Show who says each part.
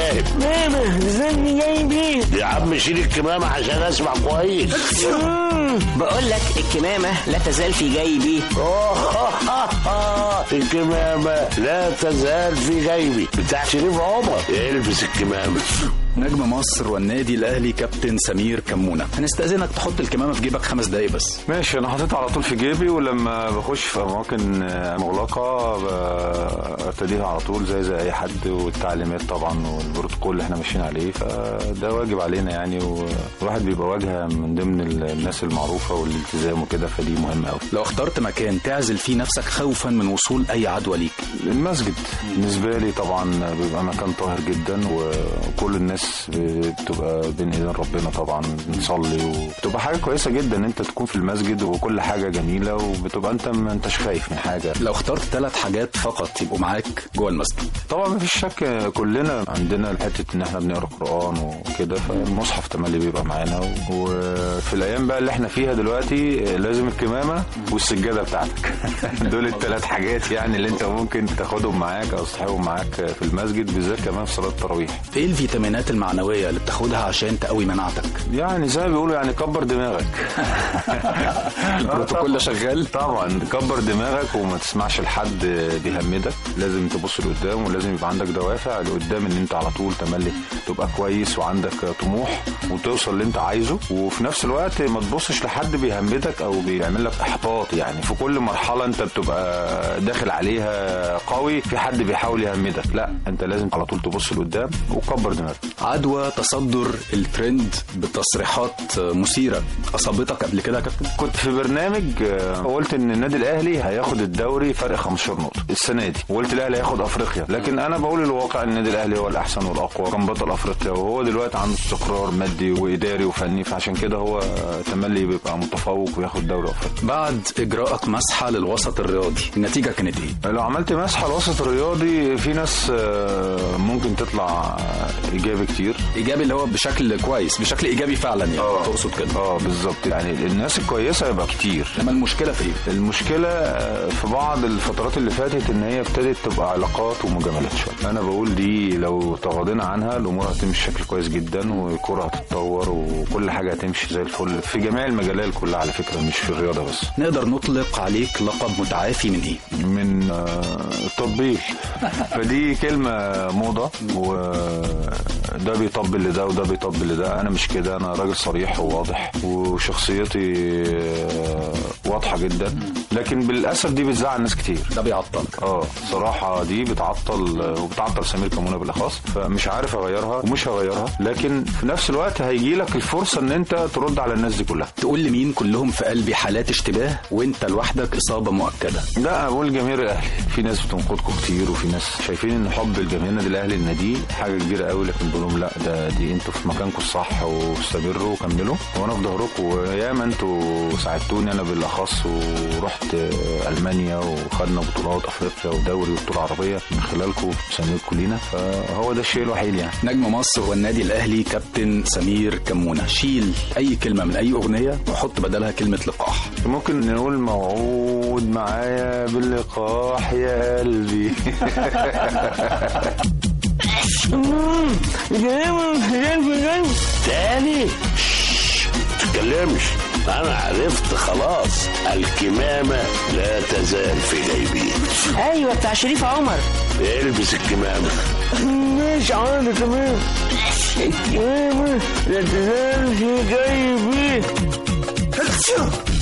Speaker 1: فاهم
Speaker 2: ماما ذنبي جايبي
Speaker 1: يا عم شيل الكمامة عشان اسمع كويس
Speaker 3: بقول لك الكمامة لا تزال في جيبي
Speaker 1: الكمامة لا تزال في جيبي بتاع شريف عمر البس الكمامة
Speaker 4: نجم مصر والنادي الاهلي كابتن سمير كمونه هنستاذنك تحط الكمامه في جيبك خمس دقايق بس
Speaker 5: ماشي انا حاططها على طول في جيبي ولما بخش في اماكن آه، مغلقه ببتديها على طول زي زي اي حد والتعليمات طبعا والبروتوكول اللي احنا ماشيين عليه فده واجب علينا يعني والواحد بيبقى واجهه من ضمن الناس المعروفه والالتزام وكده فدي مهمه قوي
Speaker 4: لو اخترت مكان تعزل فيه نفسك خوفا من وصول اي عدوى ليك
Speaker 5: المسجد بالنسبه لي طبعا بيبقى مكان طاهر جدا وكل الناس بتبقى بين ايدين ربنا طبعا بنصلي وبتبقى حاجه كويسه جدا ان انت تكون في المسجد وكل حاجه جميله وبتبقى انت ما انتش خايف من حاجه
Speaker 4: لو اخترت ثلاث حاجات فقط يبقوا معاك جوه المسجد
Speaker 5: طبعا ما فيش شك كلنا عندنا حته ان احنا بنقرا قران وكده فالمصحف تملي بيبقى معانا وفي الايام بقى اللي احنا فيها دلوقتي لازم الكمامه والسجاده بتاعتك دول الثلاث حاجات يعني اللي انت ممكن تاخدهم معاك او تصحيهم معاك في المسجد بالذات كمان في صلاه التراويح
Speaker 4: ايه الفيتامينات المعنويه اللي بتاخدها عشان تقوي مناعتك
Speaker 5: يعني زي ما بيقولوا يعني كبر دماغك
Speaker 4: البروتوكول ده شغال
Speaker 5: طبعا كبر دماغك وما تسمعش لحد بيهمدك لازم تبص لقدام ولازم يبقى عندك دوافع لقدام ان انت على طول تملي تبقى كويس وعندك طموح وتوصل اللي انت عايزه وفي نفس الوقت ما تبصش لحد بيهمدك او بيعمل لك احباط يعني في كل مرحله انت بتبقى داخل عليها قوي في حد بيحاول يهمدك لا انت لازم على طول تبص لقدام وكبر دماغك
Speaker 4: عدوى تصدر الترند بتصريحات مثيره اصابتك قبل كده يا كابتن
Speaker 5: كنت في برنامج آه، قلت ان النادي الاهلي هياخد الدوري فرق 15 نقطه السنه دي وقلت الاهلي هياخد افريقيا لكن انا بقول الواقع ان النادي الاهلي هو الاحسن والاقوى كان بطل افريقيا وهو دلوقتي عنده استقرار مادي واداري وفني فعشان كده هو تملي بيبقى متفوق وياخد دوري افريقيا
Speaker 4: بعد اجراءك مسحه للوسط الرياضي النتيجه كانت ايه
Speaker 5: لو عملت مسحه الوسط الرياضي في ناس آه، ممكن تطلع ايجابي كتير
Speaker 4: ايجابي اللي هو بشكل كويس بشكل ايجابي فعلا يعني
Speaker 5: آه.
Speaker 4: تقصد كده
Speaker 5: اه بالظبط يعني الناس الكويسه يبقى كتير
Speaker 4: لما المشكله في ايه
Speaker 5: المشكله آه، في بعض الفترات اللي فاتت ان هي ابتدت تبقى علاقات ومجاملات شويه انا بقول دي لو تغاضينا عنها الامور هتمشي بشكل كويس جدا والكره هتتطور وكل حاجه هتمشي زي الفل في جميع المجالات كلها على فكره مش في الرياضه بس
Speaker 4: نقدر نطلق عليك لقب متعافي من ايه
Speaker 5: من آه، التطبيل فدي كلمة موضة وده بيطبل لده وده بيطبل لده أنا مش كده أنا راجل صريح وواضح وشخصيتي آه، واضحة جدا لكن بالأسف دي بتزعل ناس كتير
Speaker 4: ده بيعطلك
Speaker 5: اه صراحة دي بتعطل وبتعطل سمير كمونة بالأخص فمش عارف أغيرها ومش هغيرها لكن في نفس الوقت هيجي لك الفرصة إن أنت ترد على الناس دي كلها
Speaker 4: تقول لمين كلهم في قلبي حالات اشتباه وانت لوحدك اصابه مؤكده
Speaker 5: لا انا بقول جماهير الاهلي في ناس بتنقدكم كتير وفي ناس شايفين ان حب الجماهير النادي الاهلي للنادي حاجه كبيره قوي لكن بقول لهم لا ده دي انتوا في مكانكم الصح واستمروا وكملوا وانا في ظهركم وياما انتوا ساعدتوني انا بالاخص ورحت المانيا وخدنا بطولات افريقيا ودوري وبطوله عربيه من خلالكم سميركم لينا فهو ده الشيء الوحيد يعني
Speaker 4: نجم مصر والنادي الاهلي كابتن سمير كمونه شيل اي كلمه من اي اغنيه وحط بدلها كلمه لقاح
Speaker 5: ممكن نقول موعود معايا باللقاح يا قلبي
Speaker 1: تاني شش، تتكلمش انا عرفت خلاص الكمامة لا تزال في جيبي
Speaker 3: ايوه بتاع شريف عمر
Speaker 1: البس الكمامة
Speaker 2: مش عادي تمام الكمامة لا تزال في جيبي